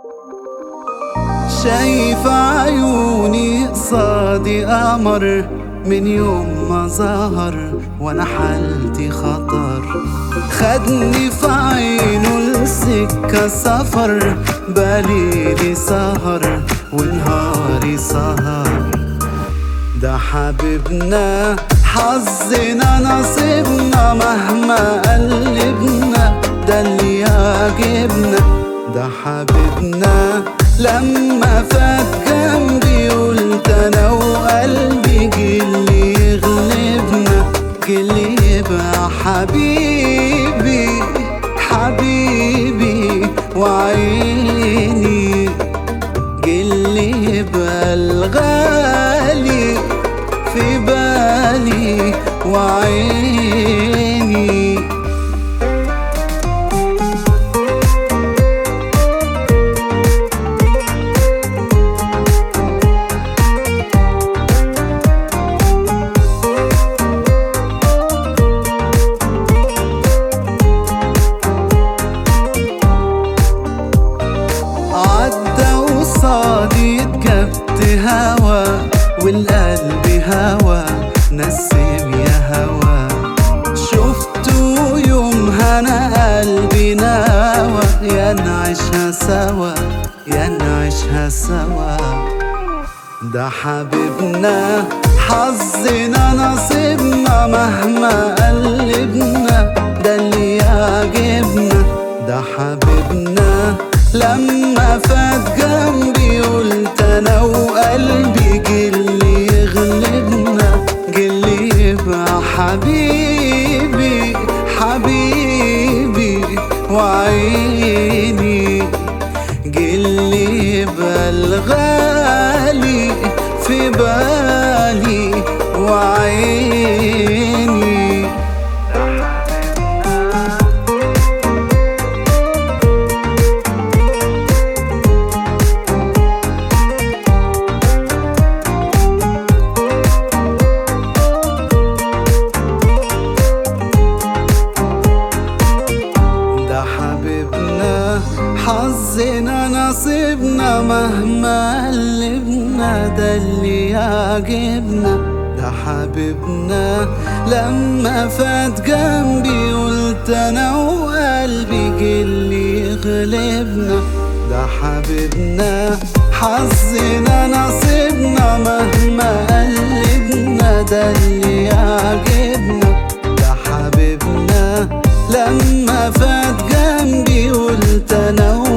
شايف عيوني قصادي قمر من يوم ما ظهر وانا حالتي خطر خدني في عينه السكة سفر بليلي سهر ونهاري سهر ده حبيبنا حظنا نصيبنا مهما قلبنا ده اللي يعجبنا ده حبيبنا لما فات جنبي قلت انا وقلبي جيلي يغلبنا جيلي يبقى حبيبي حبيبي وعيني جيلي يبقى الغالي في بالي وعيني عدى وصادي اتجبت هوا والقلب هوا نسم يا هوا شفته يومها انا قلبي ناوى يا نعيشها سوا يا نعيشها سوا ده حبيبنا حظنا نصيبنا مهما قلبنا ده اللي يعجبنا ده حبيبنا لما فات جنبي قلت انا وقلبي جيلي يغلبنا جيلي يبقى حبيبي حبيبي وعيني جيلي يبقى الغالي في بالي وعيني ده حبيبنا حظنا نصيبنا مهما قلبنا ده اللي يعجبنا ده حبيبنا لما فات جنبي قلت انا وقلبي جيلي يغلبنا ده حبيبنا حظنا نصيبنا مهما قلبنا ده اللي يعجبنا ده حبيبنا لما فات جنبي قلت انا